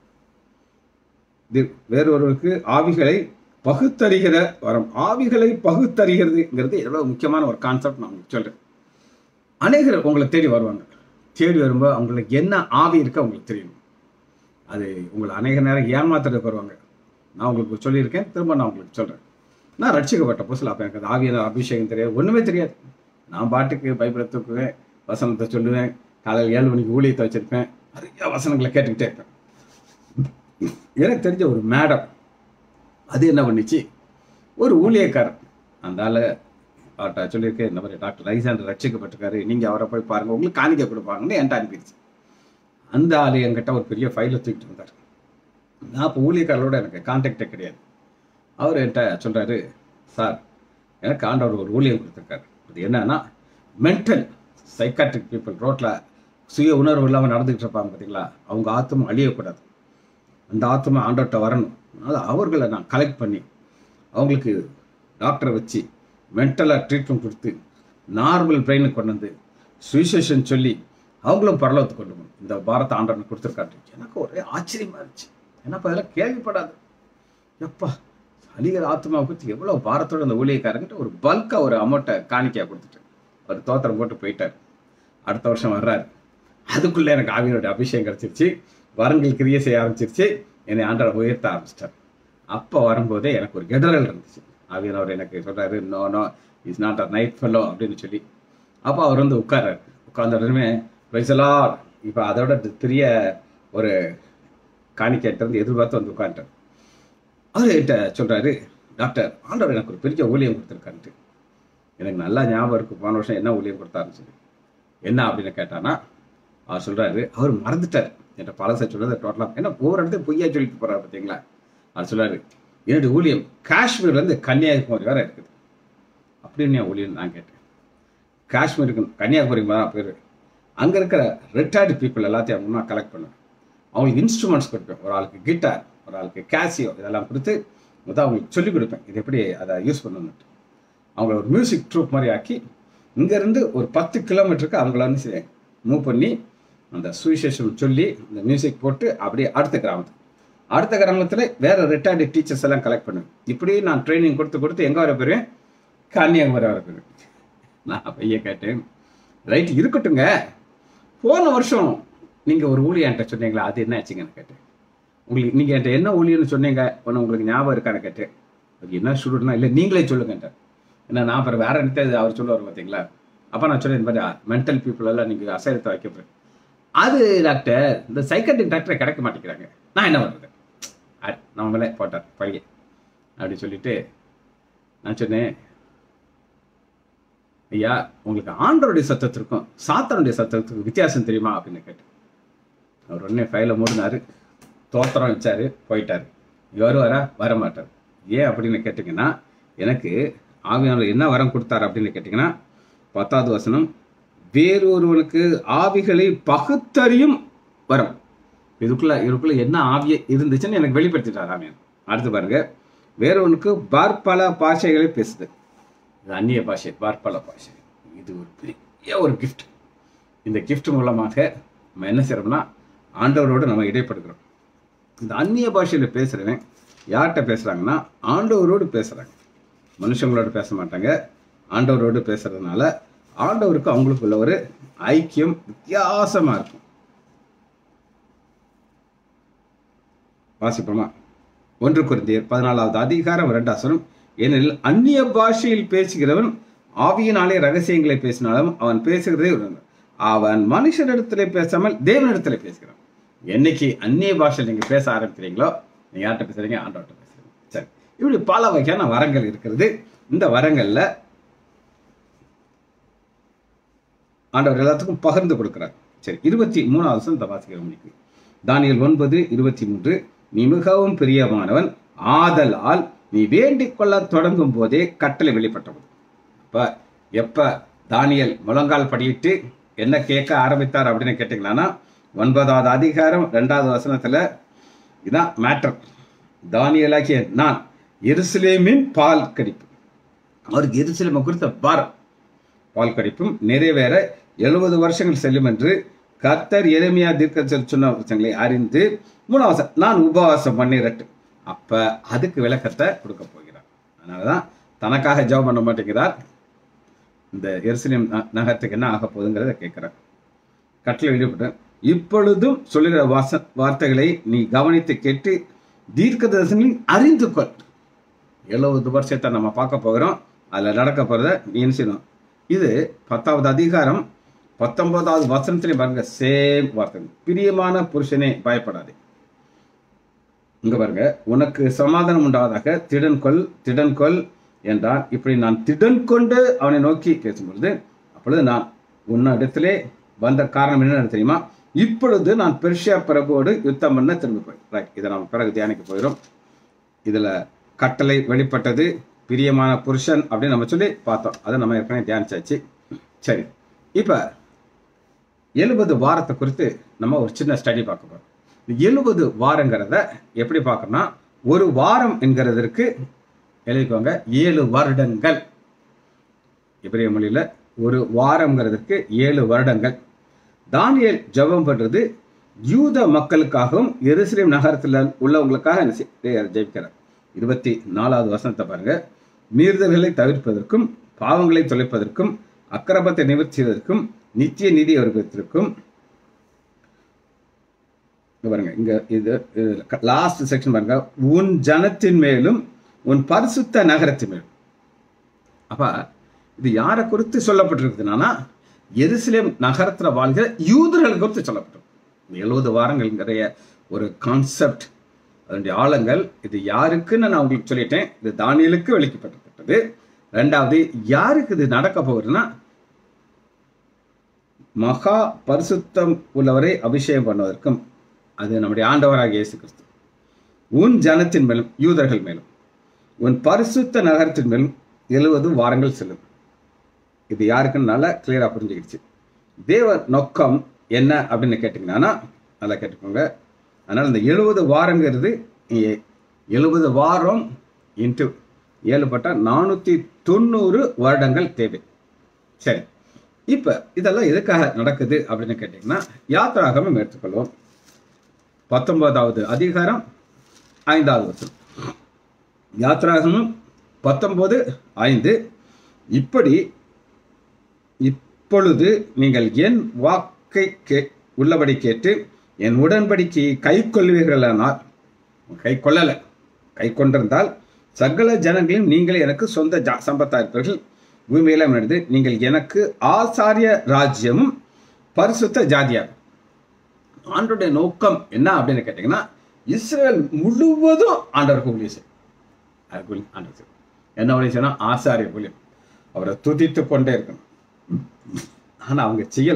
தி- வேறொருவருக்கு ஆவிகளை பகுத்தறிகிற வரம் ஆவிகளை பகுத்தறிகிறதுங்கிறது எவ்வளவு முக்கியமான ஒரு கான்செப்ட் நான் உங்களுக்கு சொல்றேன் அநேகர் உங்களை தேடி வருவாங்க தேடி வரும்போது அவங்களுக்கு என்ன ஆவி இருக்கு அவங்களுக்கு தெரியணும் அது உங்களை அநேக நேரம் ஏமாத்துறதுக்கு வருவாங்க நான் உங்களுக்கு சொல்லியிருக்கேன் திரும்ப நான் உங்களுக்கு சொல்றேன் நான் ரட்சிக்கப்பட்ட புதுசில் அப்போ எனக்கு அது ஆவியான அபிஷேகம் தெரியாது ஒன்றுமே தெரியாது நான் பாட்டுக்கு பைபிளை தூக்குவேன் வசனத்தை சொல்லுவேன் காலையில் ஏழு மணிக்கு ஊழியத்தை வச்சிருப்பேன் நிறைய வசனங்களை கேட்டுக்கிட்டே இருப்பேன் எனக்கு தெரிஞ்ச ஒரு மேடம் அது என்ன பண்ணுச்சு ஒரு ஊழியக்காரர் அந்த ஆளு அவர்கிட்ட சொல்லியிருக்கேன் இந்த மாதிரி டாக்டர் ரைசாண்டர் ரட்சிக்கப்பட்டிருக்காரு நீங்கள் அவரை போய் பாருங்க உங்களுக்கு காணிக்கை கொடுப்பாங்கன்னு என்கிட்ட அனுப்பிடுச்சு அந்த ஆளு என்கிட்ட ஒரு பெரிய ஃபைலை தூக்கிட்டு வந்தார் நான் இப்போ ஊழியக்காரரோட எனக்கு கான்டாக்டே கிடையாது அவர் என்கிட்ட சொல்றாரு சார் எனக்கு ஆண்டவர் ஒரு ஊழியம் கொடுத்துருக்காரு அது என்னன்னா மென்டல் சைக்காட்ரிக் பீப்புள் ரோட்ல சுய உணர்வு இல்லாமல் நடந்துகிட்டு இருப்பாங்க பார்த்தீங்களா அவங்க ஆத்மா அழியக்கூடாது அந்த ஆத்மா ஆண்டவர்கிட்ட வரணும் அதனால் அவர்களை நான் கலெக்ட் பண்ணி அவங்களுக்கு டாக்டரை வச்சு மென்டலாக ட்ரீட்மெண்ட் கொடுத்து நார்மல் பிரெயினுக்கு கொண்டு வந்து சுவிசேஷன் சொல்லி அவங்களும் பரலவத்துக்கு கொண்டு போகணும் இந்த பாரத ஆண்டவன் கொடுத்துருக்காரு எனக்கு ஒரே ஆச்சரியமா இருந்துச்சு ஏன்னா அப்ப அதெல்லாம் கேள்விப்படாது எப்பா அழிகிற ஆத்மாவை பற்றி எவ்வளோ பாரத்தோட அந்த ஊழியக்காரங்கிட்ட ஒரு பல்காக ஒரு அமௌண்ட்டை காணிக்கையாக கொடுத்துட்டேன் அவர் தோத்திரம் போட்டு போயிட்டார் அடுத்த வருஷம் வர்றாரு அதுக்குள்ளே எனக்கு ஆவியோட அபிஷேகம் கிடச்சிருச்சு வரங்கள் கிரியை செய்ய ஆரம்பிச்சிருச்சு என்னை ஆண்டரை உயர்த்த ஆரம்பிச்சிட்டார் அப்போ வரும்போதே எனக்கு ஒரு கெடரல் இருந்துச்சு ஆவியானவர் எனக்கு சொல்றாரு no no is not a night fellow அப்படின்னு சொல்லி அப்போ அவர் வந்து உட்கார்றாரு உட்கார்ந்த உடனே வைசலா இப்போ அதோட பெரிய ஒரு காணிக்கைட்டு இருந்து எதிர்பார்த்து வந்து உட்காந்துட்டார் அவர் என்கிட்ட சொல்றாரு டாக்டர் ஆண்டவர் எனக்கு ஒரு பெரிய ஊழியம் கொடுத்துருக்கான்ட்டு எனக்கு நல்லா ஞாபகம் இருக்கு போன வருஷம் என்ன ஊழியம் கொடுத்தாருன்னு சொல்லி என்ன அப்படின்னு கேட்டானா அவர் சொல்றாரு அவர் மறந்துட்டார் என்கிட்ட பழசை சொல்றது டோட்டலாக ஏன்னா ஒவ்வொரு இடத்தையும் பொய்யா சொல்லிட்டு போறாரு பார்த்தீங்களா அவர் சொல்றாரு என்னுடைய ஊழியம் காஷ்மீர்ல இருந்து கன்னியாகுமரி வரை இருக்குது அப்படின்னு என் ஊழியம் நான் கேட்டேன் காஷ்மீருக்கு கன்னியாகுமரி தான் பேர் அங்கே இருக்கிற ரிட்டையர்டு பீப்புள் எல்லாத்தையும் அவங்க நான் கலெக்ட் பண்ணுவேன் அவங்களுக்கு இன்ஸ்ட்ருமெண்ட்ஸ் கொடுப்பேன் ஒரு ஆளுக்கு கிட்டார் ஒரு ஆளுக்கு கேசியோ இதெல்லாம் கொடுத்து மொத்தம் அவங்களுக்கு சொல்லிக் கொடுப்பேன் இது எப்படி அதை யூஸ் பண்ணணுன்ட்டு அவங்கள ஒரு மியூசிக் ட்ரூப் மாதிரி ஆக்கி இங்கேருந்து ஒரு பத்து கிலோமீட்டருக்கு அவங்கள வந்து மூவ் பண்ணி அந்த சுவிசேஷம் சொல்லி அந்த மியூசிக் போட்டு அப்படியே அடுத்த கிராமத்துக்கு அடுத்த கிராமத்தில் வேற ரிட்டையர்டு டீச்சர்ஸ் எல்லாம் கலெக்ட் பண்ணுவேன் இப்படி நான் ட்ரைனிங் கொடுத்து கொடுத்து எங்கே வர போயிருவேன் கன்னியாகுமரி வர போயிருவேன் நான் பையன் கேட்டேன் ரைட் இருக்கட்டுங்க போன வருஷம் நீங்கள் ஒரு ஊழியன்ட்ட சொன்னீங்களா அது என்ன ஆச்சுங்கன்னு கேட்டேன் உங்களுக்கு நீங்கள் என்கிட்ட என்ன ஊழியர்னு சொன்னீங்க ஒன்று உங்களுக்கு ஞாபகம் இருக்கான்னு கேட்டேன் அது என்ன ஸ்டூடெண்ட்னா இல்லை நீங்களே சொல்லுங்கன்ட்டேன் ஏன்னா நான் அப்புறம் வேற என்னத்தை அவர் சொல்லுவார் பார்த்தீங்களா அப்போ நான் சொன்னேன் இந்த மாதிரி மென்டல் பீப்புள் எல்லாம் நீங்கள் அசைலத்தை வைக்க போகிறேன் அது டாக்டர் இந்த சைக்கட்ரிக் டாக்டரை கிடைக்க மாட்டேங்கிறாங்க நான் என்ன பண்ணுறது நம்மளே போட்டார் பழைய அப்படி சொல்லிட்டு நான் சொன்னேன் ஐயா உங்களுக்கு ஆண்டருடைய சத்தத்திற்கும் சாத்தனுடைய சத்தத்துக்கும் வித்தியாசம் தெரியுமா அப்படின்னு கேட்டேன் அவர் உடனே ஃபைலை மூடினாரு தோத்திரம் வச்சாரு போயிட்டாரு இவர் வர வர மாட்டார் ஏன் அப்படின்னு கேட்டிங்கன்னா எனக்கு ஆவியானவர் என்ன வரம் கொடுத்தாரு அப்படின்னு கேட்டிங்கன்னா பத்தாவது வசனம் வேறொருவனுக்கு ஆவிகளை பகுத்தறியும் வரம் இதுக்குள்ள இதுக்குள்ள என்ன ஆவிய இருந்துச்சுன்னு எனக்கு வெளிப்படுத்திட்டார் ஆவியன் அடுத்து பாருங்க வேறொருவனுக்கு பார்ப்பல பாஷைகளை பேசுது இது அந்நிய பாஷை பார்ப்பல பாஷை இது ஒரு பெரிய ஒரு கிஃப்ட் இந்த கிஃப்ட் மூலமாக நம்ம என்ன செய்யறோம்னா ஆண்டவரோடு நம்ம இடைப்படுகிறோம் இந்த அந்நிய பாஷையில் பேசுகிறவன் யார்கிட்ட பேசுகிறாங்கன்னா ஆண்டவரோடு பேசுகிறாங்க மனுஷங்களோட பேச மாட்டாங்க ஆண்டவரோடு பேசுறதுனால ஆண்டவருக்கு அவங்களுக்குள்ள ஒரு ஐக்கியம் வித்தியாசமாக இருக்கும் வாசிப்போமா ஒன்று குருந்தியர் பதினாலாவது அதிகாரம் இரண்டாசனம் ஏனெனில் அந்நிய பாஷையில் பேசுகிறவன் ஆவியினாலே ரகசியங்களை பேசினாலும் அவன் பேசுகிறதே ஒரு அவன் மனுஷனிடத்திலே பேசாமல் தேவனிடத்திலே பேசுகிறான் என்னைக்கு அந்நிய பாஷையில் நீங்க பேச ஆரம்பிக்கிறீங்களோ நீங்க யார்கிட்ட பேசுறீங்க ஆண்டவர்கிட்ட பேசுறீங்க சரி இப்படி பல வகையான வரங்கள் இருக்கிறது இந்த வரங்கள்ல ஆண்டவர் எல்லாத்துக்கும் பகிர்ந்து கொடுக்கிறார் சரி இருபத்தி மூணாவது வருஷம் இந்த வாசிக்கிற முடிக்கு தானியல் ஒன்பது இருபத்தி மூன்று நீ மிகவும் பிரியமானவன் ஆதலால் நீ வேண்டிக் கொள்ள தொடங்கும் போதே கட்டளை வெளிப்பட்டது அப்ப எப்ப தானியல் முழங்கால் படியிட்டு என்ன கேட்க ஆரம்பித்தார் அப்படின்னு கேட்டீங்கன்னா ஒன்பதாவது அதிகாரம் ரெண்டாவது வசனத்துல இதான் மேட்டர் தானியலாகிய நான் எருசலேமின் பால் கடிப்பு அவருக்கு எருசலேமை குறித்த பாரம் பால் கடிப்பும் நிறைவேற எழுபது வருஷங்கள் செல்லும் என்று கர்த்தர் எளிமையா தீர்க்க சொன்ன வருஷங்களை அறிந்து மூணாவது நான் உபவாசம் பண்ணிரட்டு அப்ப அதுக்கு விளக்கத்தை கொடுக்க போகிறார் அதனாலதான் தனக்காக ஜெபம் பண்ண மாட்டேங்கிறார் இந்த எருசலேம் ந- நகரத்துக்கு என்ன ஆக போகுதுங்கிறத கேட்கிறார் கட்டளை வெளியிட்ட இப்பொழுதும் சொல்லுகிற வாச வார்த்தைகளை நீ கவனித்து கேட்டு தீர்க்க தரிசனம் அறிந்து கொள் எழுபது வருஷத்தை நம்ம பார்க்க போகிறோம் அதில் நடக்க போகிறத நீ என்ன செய்யணும் இது பத்தாவது அதிகாரம் பத்தொன்பதாவது வசனத்திலே பாருங்க சேம் வார்த்தை பிரியமான புருஷனே பயப்படாதே இங்க பாருங்க உனக்கு சமாதானம் உண்டாவதாக திடன் கொள் திடன் கொள் என்றான் இப்படி நான் திடன் கொண்டு அவனை நோக்கி பேசும்பொழுது அப்பொழுது நான் உன்னிடத்திலே வந்த காரணம் என்னன்னு தெரியுமா இப்பொழுது நான் பெர்ஷியா பிரபுவோடு யுத்தம் பண்ண திரும்பி போய் ரைட் இதை நம்ம பிறகு தியானிக்க போயிடும் இதுல கட்டளை வெளிப்பட்டது பிரியமான புருஷன் அப்படின்னு நம்ம சொல்லி பார்த்தோம் அதை நம்ம ஏற்கனவே தியானிச்சாச்சு சரி இப்ப எழுபது வாரத்தை குறித்து நம்ம ஒரு சின்ன ஸ்டடி பார்க்க போறோம் எழுபது வாரங்கிறத எப்படி பார்க்கணும்னா ஒரு வாரம் என்கிறதற்கு எழுதிக்கோங்க ஏழு வருடங்கள் இப்ரிய மொழியில ஒரு வாரம்ங்கிறதுக்கு ஏழு வருடங்கள் தானியேல் ஜெபம் பண்றது யூத மக்களுக்காகவும் எருசலேம் நகரத்தில் உள்ளவங்களுக்காக என்ன செய்~ ஜெபிக்கிறார் இருபத்தி நாலாவது வசனத்தை பாருங்க மீறுதல்களை தவிர்ப்பதற்கும் பாவங்களை தொலைப்பதற்கும் அக்கிரமத்தை நிவர்த்தி செய்வதற்கும் நித்திய நிதி வருவதற்கும் இங்க பாருங்க இங்க இது லாஸ்ட் செக்ஷன் பாருங்க உன் ஜனத்தின் மேலும் உன் பரிசுத்த நகரத்தின் மேலும் அப்ப இது யாரை குறித்து சொல்லப்பட்டிருக்குதுன்னா எருசலேம் நகரத்துல வாழ்கிற யூதர்கள் குறித்து சொல்லப்பட்டிருக்கு இந்த எழுபது வாரங்கள்ங்கிற ஒரு கான்செப்ட் அதனுடைய ஆழங்கள் இது யாருக்குன்னு நான் உங்களுக்கு சொல்லிட்டேன் இது தானியலுக்கு வெளிக்கப்பட்டது ரெண்டாவது யாருக்கு இது நடக்க போகுதுன்னா மகா பரிசுத்தம் உள்ளவரை அபிஷேகம் பண்ணுவதற்கும் அது நம்முடைய ஆண்டவராக இயேசு கிறிஸ்து உன் ஜனத்தின் மேலும் யூதர்கள் மேலும் உன் பரிசுத்த நகரத்தின் மேலும் எழுபது வாரங்கள் செல்லும் இது யாருக்குன்னு நல்லா கிளியரா புரிஞ்சுக்கிடுச்சு தேவ நோக்கம் என்ன அப்படின்னு கேட்டிங்கன்னா நல்லா கேட்டுக்கோங்க அதனால இந்த எழுபது வாரங்கிறது எழுபது வாரம் இன்ட்டு ஏழு பட்டா நானூற்றி தொண்ணூறு வருடங்கள் தேவை சரி இப்போ இதெல்லாம் எதுக்காக நடக்குது அப்படின்னு கேட்டிங்கன்னா யாத்ராகமம் எடுத்துக்கொள்வோம் பத்தொன்பதாவது அதிகாரம் ஐந்தாவது வசனம் யாத்ராகமம் பத்தொன்பது ஐந்து இப்படி இப்பொழுது நீங்கள் என் வாக்கை கே உள்ளபடி கேட்டு என் உடன்படிக்கையை கை கொள்வீர்களானால் கை கொள்ளலை கை கொண்டிருந்தால் சகல ஜனங்களையும் நீங்கள் எனக்கு சொந்த ஜா சம்பத்தா இருப்பீர்கள் பூமியில நடந்து நீங்கள் எனக்கு ஆசாரிய ராஜ்யமும் பரிசுத்த ஜாதியாகும் ஆண்டோடைய நோக்கம் என்ன அப்படின்னு கேட்டீங்கன்னா இஸ்ரேல் முழுவதும் ஆண்டவருக்கு ஊழியம் செய்யும் அதுக்கு ஊழியம் ஆண்டவர் செய்யும். என்ன ஊழியம் செய்யணும் ஆசாரிய ஊழியம் அவரை துதித்து கொண்டே இருக்கணும் ஆனா அவங்க செய்யல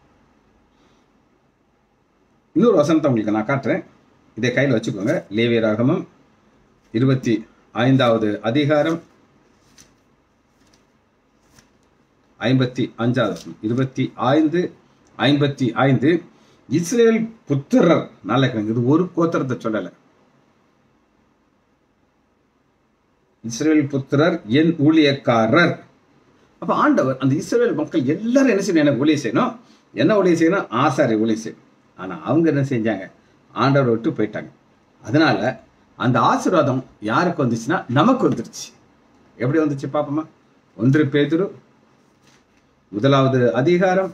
இன்னொரு வசனத்தை உங்களுக்கு நான் காட்டுறேன் இதை கையில் வச்சுக்கோங்க லேவிய ராகமம் இருபத்தி ஐந்தாவது அதிகாரம் ஐம்பத்தி அஞ்சாவது வசனம் இருபத்தி ஐந்து ஐம்பத்தி ஐந்து இஸ்ரேல் புத்திரர் நல்ல கேளுங்க. இது ஒரு கோத்திரத்தை சொல்லலை இஸ்ரேல் புத்திரர் என் ஊழியக்காரர் அப்ப ஆண்டவர் அந்த இஸ்ரேல் மக்கள் எல்லாரும் என்ன செய்யணும் எனக்கு ஊழியம் செய்யணும் என்ன ஊழியம் செய்யணும் ஆசாரி ஊழியம் செய்யணும் ஆனா அவங்க என்ன செஞ்சாங்க ஆண்டவரை விட்டு போயிட்டாங்க அதனால அந்த ஆசீர்வாதம் யாருக்கு வந்துச்சுன்னா நமக்கு வந்துருச்சு எப்படி வந்துச்சு பாப்போமா ஒன்று பேதுரு முதலாவது அதிகாரம்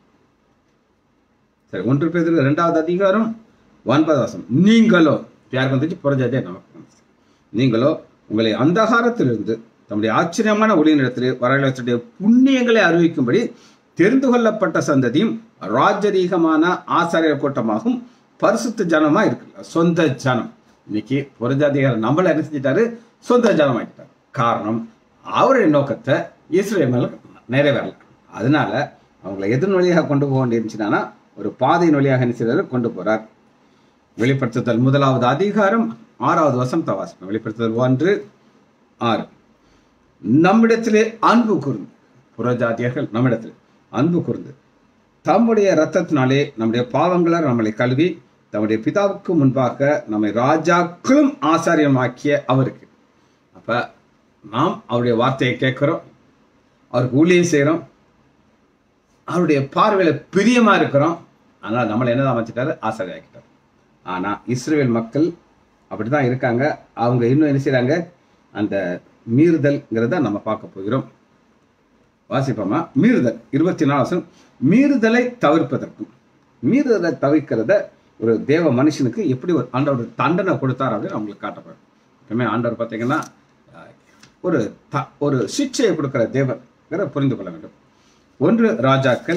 சரி ஒன்று பேதுரு இரண்டாவது அதிகாரம் ஒன்பது வாசம் நீங்களோ யாருக்கு வந்துச்சு புறஜாதியா நமக்கு வந்துச்சு நீங்களோ உங்களை அந்தகாரத்திலிருந்து தம்முடைய ஆச்சரியமான ஒளியினிடத்திலே வரலாற்றுடைய புண்ணியங்களை அறிவிக்கும்படி தெரிந்து கொள்ளப்பட்ட சந்ததியும் ராஜரீகமான ஆசாரியர் கூட்டமாகும் பரிசுத்த ஜனமா இருக்கு சொந்த ஜனம் இன்னைக்கு புறஜாதிகார நம்மள என்ன செஞ்சிட்டாரு சொந்த ஜனம் ஆகிட்டார் காரணம் அவருடைய நோக்கத்தை இஸ்ரேல் மேல நிறைவேறல அதனால அவங்களை எதன் வழியாக கொண்டு போக வேண்டியிருந்துச்சுன்னா ஒரு பாதையின் வழியாக என்ன செய்றாரு கொண்டு போறார் வெளிப்படுத்துதல் முதலாவது அதிகாரம் ஆறாவது வசம் தவாசம் வெளிப்படுத்துதல் ஒன்று ஆறு நம்மிடத்திலே அன்பு கூர்ந்து புறஜாதியர்கள் நம்மிடத்தில் அன்பு கூர்ந்து தம்முடைய இரத்தத்தினாலே நம்முடைய பாவங்களை நம்மளை கழுவி தம்முடைய பிதாவுக்கு முன்பாக நம்மை ராஜாக்களும் ஆசாரியமாக்கிய அவருக்கு அப்ப நாம் அவருடைய வார்த்தையை கேட்கிறோம் அவருக்கு ஊழியம் செய்கிறோம் அவருடைய பார்வையில பிரியமா இருக்கிறோம் ஆனால் நம்மளை என்னதான் அமைச்சிட்டாரு ஆசாரியாக்கிட்டார் ஆனா இஸ்ரேல் மக்கள் அப்படிதான் இருக்காங்க அவங்க இன்னும் என்ன செய்றாங்க அந்த மீறுதல்ங்கிறத நம்ம பார்க்க போகிறோம் வாசிப்போமா மீறுதல் இருபத்தி நாலு வருஷம் மீறுதலை தவிர்ப்பதற்கும் மீறுதலை தவிர்க்கிறத ஒரு தேவ மனுஷனுக்கு எப்படி ஒரு ஆண்டவர் தண்டனை கொடுத்தார் அப்படின்னு அவங்களுக்கு காட்டப்படும் எப்பவுமே ஆண்டவர் பார்த்தீங்கன்னா அஹ், ஒரு த ஒரு சிக்ஷையை கொடுக்கிற தேவன்கிற புரிந்து கொள்ள வேண்டும் ஒன்று ராஜாக்கள்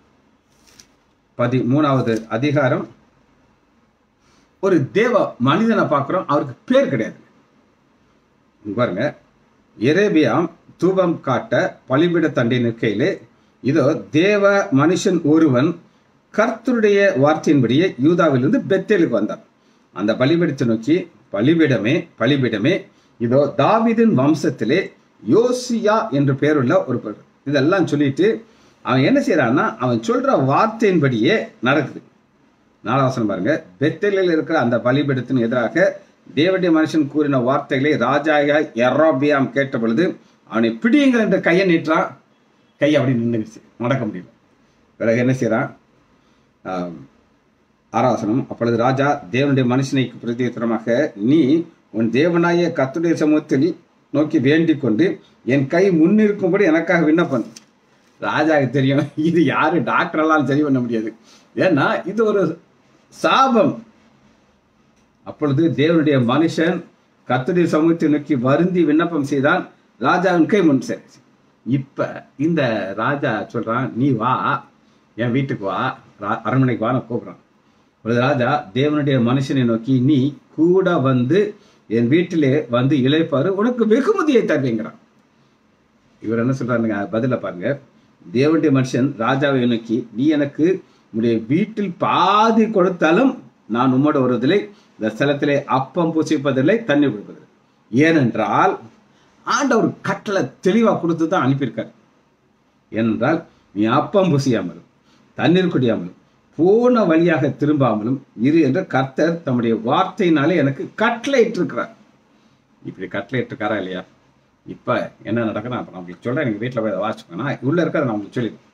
பதிமூணாவது அதிகாரம் ஒரு தேவ மனிதனை பார்க்குறோம் அவருக்கு பேர் கிடையாது இங்க பாருங்க எரேபியாம் தூபம் காட்ட பலிபிட தண்டை நிற்கையிலே இதோ தேவ மனுஷன் ஒருவன் கர்த்தருடைய வார்த்தையின்படியே யூதாவிலிருந்து பெத்தேலுக்கு வந்தான் அந்த பலிபீடத்தை நோக்கி பலிபீடமே பலிபீடமே இதோ தாவீதின் வம்சத்திலே யோசியா என்று பேருள்ள ஒரு பேர் இதெல்லாம் சொல்லிட்டு அவன் என்ன செய்யறான்னா அவன் சொல்ற வார்த்தையின்படியே நடக்குது நாலாவசனம் பாருங்க பெத்தேலில் இருக்கிற அந்த பலிபீடத்தின் எதிராக தேவனுடைய மனுஷன் கூறின வார்த்தைகளை ராஜாயா எரோபியாம் கேட்ட பொழுது அவனை பிடியுங்கள் என்று கையை நீட்டுறான் கை அப்படி நின்றுச்சு நடக்க முடியல பிறகு என்ன செய்யறான் ஆம், ஆராசனம் அப்பொழுது ராஜா தேவனுடைய மனுஷனை பிரதித்திரமாக நீ உன் தேவனாய கத்துடைய சமூகத்தில் நோக்கி வேண்டிக் கொண்டு என் கை முன்னிருக்கும்படி எனக்காக விண்ணப்பம் ராஜாவுக்கு தெரியும் இது யாரு டாக்டரெல்லாம் சரி பண்ண முடியாது ஏன்னா இது ஒரு சாபம் அப்பொழுது தேவனுடைய மனுஷன் கர்த்தருடைய சமூகத்தை நோக்கி வருந்தி விண்ணப்பம் செய்தான் ராஜாவின் கை முன் சரி இப்ப இந்த ராஜா சொல்றான் நீ வா என் வீட்டுக்கு வா ரா- அரண்மனைக்கு வா நான் கூப்பிடுறான் அப்பொழுது ராஜா தேவனுடைய மனுஷனை நோக்கி நீ கூட வந்து என் வீட்டிலே வந்து இளைப்பாரு உனக்கு வெகுமதியை தருவீங்கிறான் இவர் என்ன சொல்றாருங்க பதில பாருங்க தேவனுடைய மனுஷன் ராஜாவை நோக்கி நீ எனக்கு உன்னுடைய வீட்டில் பாதி கொடுத்தாலும் நான் உம்மோட வருவதில்லை இந்த ஸ்தலத்திலே அப்பம் பூசிப்பதில்லை தண்ணி கொடுப்பதில்லை ஏனென்றால் ஆண்டவர் கட்டளை தெளிவா கொடுத்து தான் அனுப்பியிருக்கார் ஏனென்றால் நீ அப்பம் புசியாமலும் தண்ணீர் குடியாமலும் போன வழியாக திரும்பாமலும் இரு என்று கர்த்தர் தம்முடைய வார்த்தையினாலே எனக்கு கட்டளை இட்டிருக்கிறார் இப்படி கட்டளை இட்டிருக்காரா இல்லையா இப்போ என்ன நடக்குதுன்னா அப்போ நான் உங்களுக்கு சொல்கிறேன் நீங்கள் வீட்டில் போய் அதை வாசிச்சுக்கோங்க உள்ளே இருக்கிறத நான் உங்களுக்கு சொல்லிடுறேன்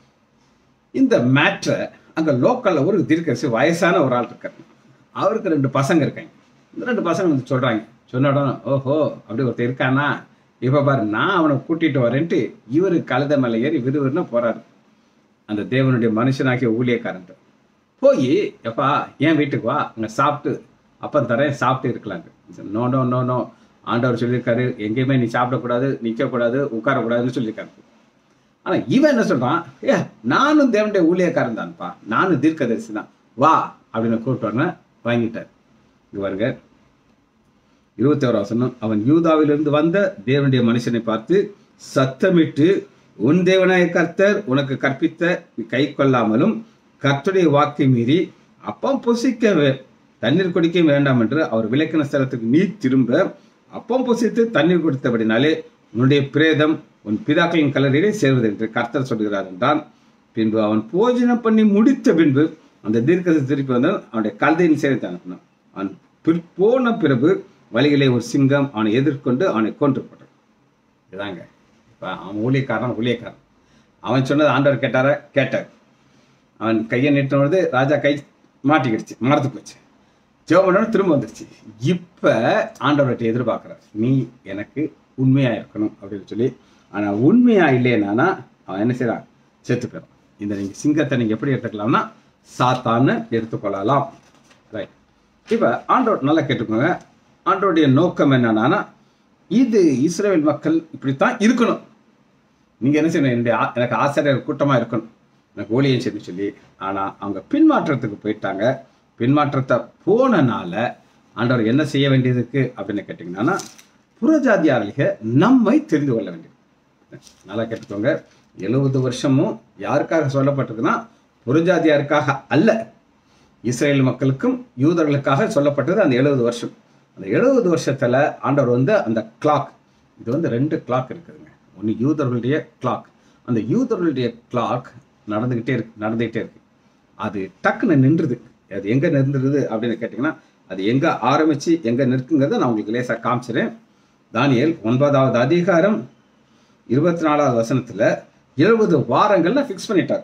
இந்த மேட்ரை அங்கே லோக்கலில் ஒரு தீர்க்கரசி வயசான ஒரு ஆள் இருக்காரு அவருக்கு ரெண்டு பசங்க இருக்காங்க இந்த ரெண்டு பசங்க வந்து சொல்கிறாங்க சொன்ன உடனே ஓஹோ அப்படி ஒருத்தர் இருக்கானா இப்போ பாரு நான் அவனை கூட்டிகிட்டு வரேன்ட்டு இவர் கழுத மேலே ஏறி விறுவிறுன்னு போகிறாரு அந்த தேவனுடைய மனுஷனாகிய ஊழியக்காரன்ட்டு போய் எப்பா என் வீட்டுக்கு வா அங்கே சாப்பிட்டு அப்போ தரேன் சாப்பிட்டு இருக்கலாங்க நோ நோ நோ நோ ஆண்டவர் சொல்லியிருக்காரு எங்கேயுமே நீ சாப்பிடக்கூடாது நிற்கக்கூடாது உட்காரக்கூடாதுன்னு சொல்லியிருக்காரு ஆனால் இவன் என்ன சொல்கிறான் ஏ நானும் தேவனுடைய ஊழியக்காரன் தான்ப்பா நானும் தீர்க்கதரிசி தான் வா அப்படின்னு கூப்பிட்டு வரேன் வாங்கிட்டார் இங்கே வருங்க இருபத்தி ஓரா வசனம் அவன் யூதாவிலிருந்து வந்த தேவனுடைய மனுஷனை பார்த்து சத்தமிட்டு உன் தேவனாய கர்த்தர் உனக்கு கற்பித்த கை கொள்ளாமலும் கர்த்தருடைய வாக்கை மீறி அப்பம் புசிக்க வே- தண்ணீர் குடிக்க வேண்டாம் என்று அவர் விளக்கின ஸ்தலத்துக்கு நீ திரும்ப அப்பம் புசித்து தண்ணீர் குடித்தபடினாலே உன்னுடைய பிரேதம் உன் பிதாக்களின் கல்லறையிலே சேர்வது என்று கர்த்தர் சொல்கிறார் என்றான் பின்பு அவன் போஜனம் பண்ணி முடித்த பின்பு அந்த தீர்க்கதை திருப்பி வந்து அவனுடைய கழுதையின் சேர்த்து அனுப்பினான் அவன் பிற்- போன பிறகு வழியிலே ஒரு சிங்கம் அவனை எதிர்கொண்டு அவனை கொன்று போட்டான் இதாங்க இப்போ அவன் ஊழியக்காரன் ஊழியக்காரன் அவன் சொன்னது ஆண்டவர் கேட்டார கேட்டார் அவன் கையை நீட்டின பொழுது ராஜா கை மாட்டிக்கிடுச்சு மறந்து போச்சு ஜெபம் திரும்ப வந்துருச்சு இப்போ ஆண்டவர்கிட்ட எதிர்பார்க்குறார் நீ எனக்கு உண்மையா இருக்கணும் அப்படின்னு சொல்லி ஆனால் உண்மையா இல்லைனானா அவன் என்ன செய்றான் செத்து போயிடும் இந்த நீங்கள் சிங்கத்தை நீங்கள் எப்படி எடுத்துக்கலாம்னா சாத்தான்னு எடுத்துக்கொள்ளலாம் ரைட் இப்போ ஆண்டவர் நல்லா கேட்டுக்கோங்க ஆண்டவருடைய நோக்கம் என்னன்னா இது இஸ்ரேல் மக்கள் இப்படித்தான் இருக்கணும் நீங்கள் என்ன செய்யணும் என்னுடைய ஆ- எனக்கு ஆசிரியர் கூட்டமாக இருக்கணும் எனக்கு ஊழியம் செய்யணும்னு சொல்லி ஆனால் அவங்க பின்மாற்றத்துக்கு போயிட்டாங்க பின்மாற்றத்தை போனனால ஆண்டவர் என்ன செய்ய வேண்டியது இருக்கு அப்படின்னு கேட்டிங்கன்னா புறஜாதியாரிக நம்மை தெரிந்து கொள்ள வேண்டியது நல்லா கேட்டுக்கோங்க எழுபது வருஷமும் யாருக்காக சொல்லப்பட்டிருக்குன்னா புறஜாதியாருக்காக அல்ல இஸ்ரேல் மக்களுக்கும் யூதர்களுக்காக சொல்லப்பட்டது அந்த எழுபது வருஷம் அந்த எழுபது வருஷத்துல ஆண்டவர் வந்து அந்த கிளாக் இது வந்து ரெண்டு கிளாக் இருக்குதுங்க ஒன்று யூதர்களுடைய கிளாக் அந்த யூதர்களுடைய கிளாக் நடந்துக்கிட்டே இருக்கு நடந்துக்கிட்டே இருக்கு அது டக்குன்னு நின்றுது அது எங்க நின்றுது அப்படின்னு கேட்டிங்கன்னா அது எங்க ஆரம்பிச்சு எங்க நிற்குங்கிறத நான் உங்களுக்கு லேசாக காமிச்சிடுறேன் தானியேல் ஒன்பதாவது அதிகாரம் இருபத்தி நாலாவது வசனத்துல எழுபது வாரங்கள்ல ஃபிக்ஸ் பண்ணிட்டார்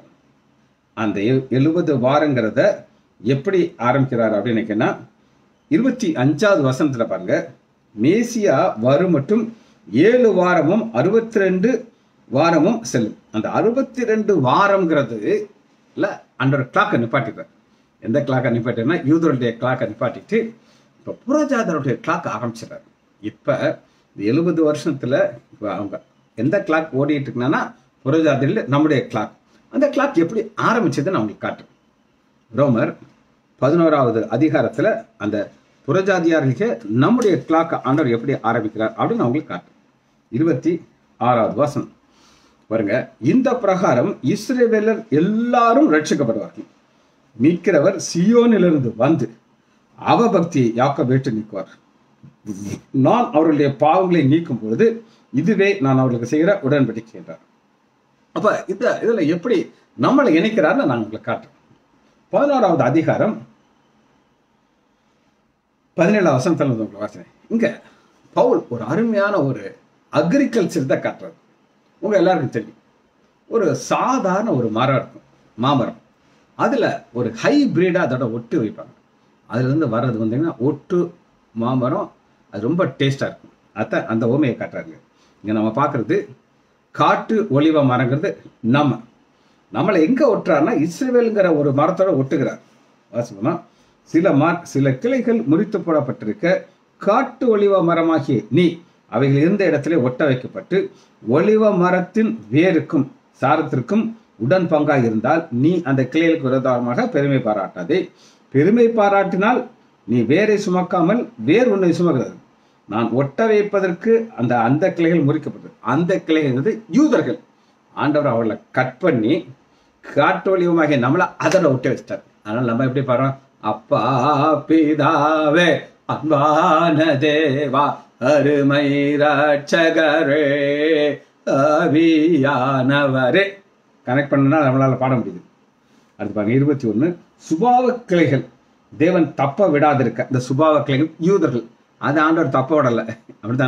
அந்த எ- எழுபது வாரங்கிறத எப்படி ஆரம்பிக்கிறார் அப்படின்னு கேட்டா இருபத்தி அஞ்சாவது வசனத்துல பாருங்க மேசியா வரும் மட்டும் ஏழு வாரமும் அறுபத்தி ரெண்டு வாரமும் செல்லும் அந்த அறுபத்தி ரெண்டு வாரம்ங்கிறது இல்ல அண்டர் கிளாக்கை நிப்பாட்டிடுறார் எந்த கிளாக்கை நிப்பாட்டினா யூதருடைய கிளாக்கை நிப்பாட்டிட்டு இப்போ புறஜாதருடைய கிளாக் ஆரம்பிச்சிடுறாரு இப்போ இந்த எழுபது வருஷத்துல இப்போ அவங்க எந்த கிளாக் ஓடிட்டு இருக்குன்னா புறஜாதியில் நம்முடைய கிளாக் அந்த கிளாக் எப்படி ஆரம்பிச்சதுன்னு நான் உங்களுக்கு காட்டுறேன் ரோமர் பதினோராவது அதிகாரத்துல அந்த புறஜாதியார்களுக்கு நம்முடைய கிளாக் ஆண்டவர் எப்படி ஆரம்பிக்கிறார் அப்படின்னு நான் உங்களுக்கு காட்டுறேன் இருபத்தி ஆறாவது வசனம் பாருங்க இந்த பிரகாரம் இஸ்ரவேலர் எல்லாரும் ரட்சிக்கப்படுவார்கள் மீட்கிறவர் சியோனிலிருந்து வந்து அவபக்தியை யாக்க வீட்டு நீக்குவார் நான் அவர்களுடைய பாவங்களை நீக்கும் பொழுது இதுவே நான் அவர்களுக்கு செய்கிற உடன்படிக்கை என்றார் அப்ப இந்த இதுல எப்படி நம்மளை இணைக்கிறார்னு நான் உங்களுக்கு காட்டுறேன் பதினோராவது அதிகாரம் பதினேழாம் வசனத்தில் இருந்து உங்களுக்கு வாசினேன் இங்க பவுல் ஒரு அருமையான ஒரு அக்ரிகல்ச்சர் தான் காட்டுறாரு உங்க எல்லாருக்கும் தெரியும் ஒரு சாதாரண ஒரு மரம் இருக்கும் மாமரம் அதுல ஒரு ஹைபிரிடா அதோட ஒட்டு வைப்பாங்க அதுல இருந்து வர்றது வந்தீங்கன்னா ஒட்டு மாமரம் அது ரொம்ப டேஸ்டா இருக்கும் அதான் அந்த ஓமையை காட்டுறாங்க இங்க நம்ம பார்க்கிறது காட்டு ஒளிவ மரங்கிறது நம்ம நம்மளை எங்க ஒட்டுறாருன்னா இஸ்ரேலுங்கிற ஒரு மரத்தோட ஒட்டுகிறார் வாசிப்போமா சில மா சில கிளைகள் முறித்து போடப்பட்டிருக்க காட்டு ஒளிவ மரமாகிய நீ அவைகள் இருந்த இடத்திலே ஒட்ட வைக்கப்பட்டு ஒளிவ மரத்தின் வேருக்கும் சாரத்திற்கும் உடன் பங்காக இருந்தால் நீ அந்த கிளைகளுக்கு விரோதமாக பெருமை பாராட்டாதே பெருமை பாராட்டினால் நீ வேரை சுமக்காமல் வேர் உன்னை சுமக்கிறது நான் ஒட்ட வைப்பதற்கு அந்த அந்த கிளைகள் முறிக்கப்பட்டது அந்த கிளைங்கிறது யூதர்கள் ஆண்டவர் அவர்களை கட் பண்ணி காட்டொழிவமாகிய நம்மளை அதோட ஒட்ட வச்சிட்டார் அதனால நம்ம எப்படி பாடுறோம் அப்பா பிதாவே அன்பான தேவா அருமை ரட்சகரே ஆவியானவரே கனெக்ட் பண்ணா நம்மளால பாட முடியுது அடுத்து பாருங்க இருபத்தி ஒன்று சுபாவ கிளைகள் தேவன் தப்ப விடாதிருக்க இந்த சுபாவ கிளைகள் யூதர்கள் அது ஆண்டவர் தப்ப விடல அப்படித்தானே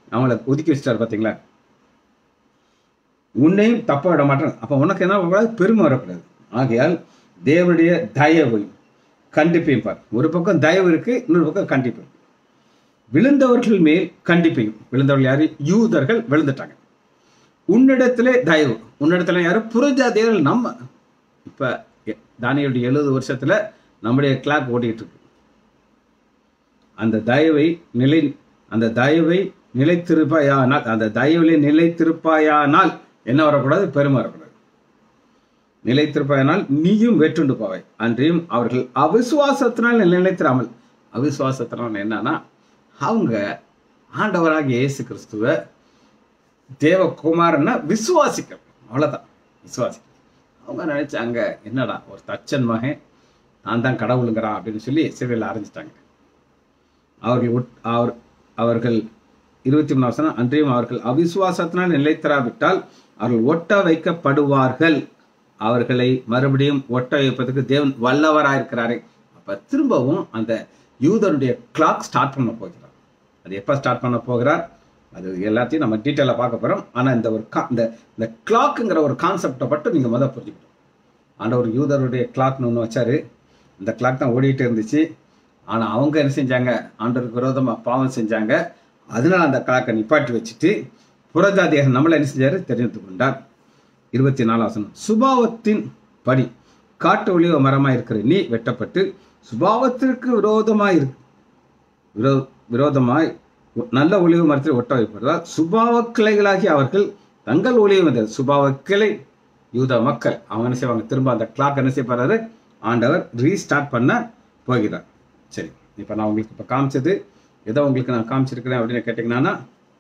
அவங்கள ஒதுக்கி வச்சிட்டாரு பார்த்தீங்களா உன்னையும் தப்ப விட மாட்டேன் அப்போ உனக்கு என்ன வரக்கூடாது பெருமை வரக்கூடாது ஆகையால் தேவனுடைய தயவு கண்டிப்பையும் பார் ஒரு பக்கம் தயவு இருக்கு இன்னொரு பக்கம் கண்டிப்பு இருக்கு. விழுந்தவர்கள் மேல் கண்டிப்பையும் விழுந்தவர்கள் யாரு யூதர்கள் விழுந்துட்டாங்க உன்னிடத்திலே தயவு உன்னிடத்துல யாரு புறஜாதியர்கள் நம்ம இப்ப தானியலுடைய எழுபது வருஷத்துல நம்முடைய கிளாக் ஓடிட்டு இருக்கு அந்த தயவை நிலை அந்த தயவை நிலைத்திருப்பாயானால் அந்த தயவிலே நிலைத்திருப்பாயானால் என்ன வரக்கூடாது பெருமை வரக்கூடாது நிலைத்திருப்பாயானால் நீயும் வெற்றுண்டு போவாய் அன்றியும் அவர்கள் அவிசுவாசத்தினால் நிலைத்திராமல் அவிசுவாசத்தினால் என்னன்னா அவங்க ஆண்டவராகிய இயேசு கிறிஸ்துவ தேவகுமாரன்னா விசுவாசிக்க அவ்வளவுதான் விசுவாசிக்க அவங்க நினைச்சாங்க என்னடா ஒரு தச்சன் மகன் நான் தான் கடவுளுங்கிறான் அப்படின்னு சொல்லி சிறையில் ஆரம்பிச்சிட்டாங்க அவர்கள் உட்- அவர் அவர்கள் இருபத்தி மூணு வசனம் அன்றையும் அவர்கள் அவிசுவாசத்தினால் நிலைத்தராவிட்டால் அவர்கள் ஒட்ட வைக்கப்படுவார்கள் அவர்களை மறுபடியும் ஒட்ட வைப்பதற்கு தேவன் வல்லவராயிருக்கிறாரே அப்ப திரும்பவும் அந்த யூதருடைய கிளாக் ஸ்டார்ட் பண்ண போகிறார் அது எப்ப ஸ்டார்ட் பண்ண போகிறார் அது எல்லாத்தையும் நம்ம டீட்டெயிலாக பார்க்க போறோம் ஆனா இந்த ஒரு கா- இந்த இந்த கிளாக்குங்கிற ஒரு கான்செப்டை மட்டும் நீங்க முதல் புரிஞ்சுக்கணும் ஆண்டவர் யூதருடைய கிளாக்னு ஒன்று வச்சாரு இந்த கிளாக் தான் ஓடிட்டு இருந்துச்சு ஆனா அவங்க என்ன செஞ்சாங்க ஆண்டவருக்கு விரோதமா பாவம் செஞ்சாங்க அதனால அந்த கிளாக்கை நிப்பாட்டி வச்சுட்டு புறஜாதியாக நம்மளை என்ன செஞ்சாரு தெரிந்து கொண்டார் இருபத்தி நாலாம் வசனம் சுபாவத்தின் படி காட்டு ஒளிவ மரமா இருக்கிற நீ வெட்டப்பட்டு சுபாவத்திற்கு விரோதமாய் இரு விரோ விரோதமாய் நல்ல ஒளிவு மரத்தில் ஒட்ட வைப்பதால் சுபாவ கிளைகளாகி அவர்கள் தங்கள் ஒளிவு வந்தது சுபாவ கிளை யூத மக்கள் அவங்க என்ன செய்வாங்க திரும்ப அந்த கிளாக் என்ன செய்ய போறாரு ஆண்டவர் ரீஸ்டார்ட் பண்ண போகிறார் சரி இப்போ நான் உங்களுக்கு இப்போ காமிச்சது ஏதோ உங்களுக்கு நான் காமிச்சிருக்கிறேன் அப்படின்னு கேட்டிங்கன்னா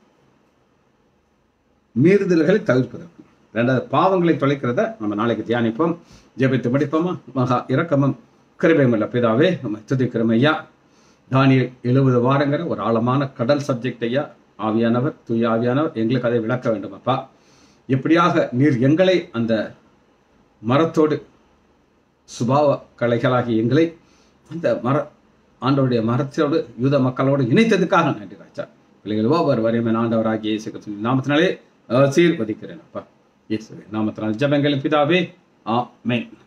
மீறுதல்களை தவிர்ப்பதற்கு ரெண்டாவது பாவங்களை தொலைக்கிறத நம்ம நாளைக்கு தியானிப்போம் ஜெபித்து முடிப்போமா மகா இரக்கமும் கிருபையுள்ள பிதாவே நம்ம துதிக்கிறோம் ஐயா தானியல் எழுபது வாரங்கிற ஒரு ஆழமான கடல் சப்ஜெக்ட் ஐயா ஆவியானவர் தூய ஆவியானவர் எங்களுக்கு அதை விளக்க வேண்டும் அப்பா எப்படியாக நீர் எங்களை அந்த மரத்தோடு சுபாவ கலைகளாகி எங்களை அந்த மர ஆண்டவருடைய மரத்தோடு யூத மக்களோடு இணைத்ததுக்காக நன்றி ராஜா பிள்ளைகள் ஒவ்வொரு வரையுமே ஆண்டவராகிய இயேசு கிறிஸ்துவின் நாமத்தினாலே ஆசீர்வதிக்கிறேன் அப்பா இயேசுவே நாமத்தினால் ஜெபங்கள் பிதாவே ஆமென்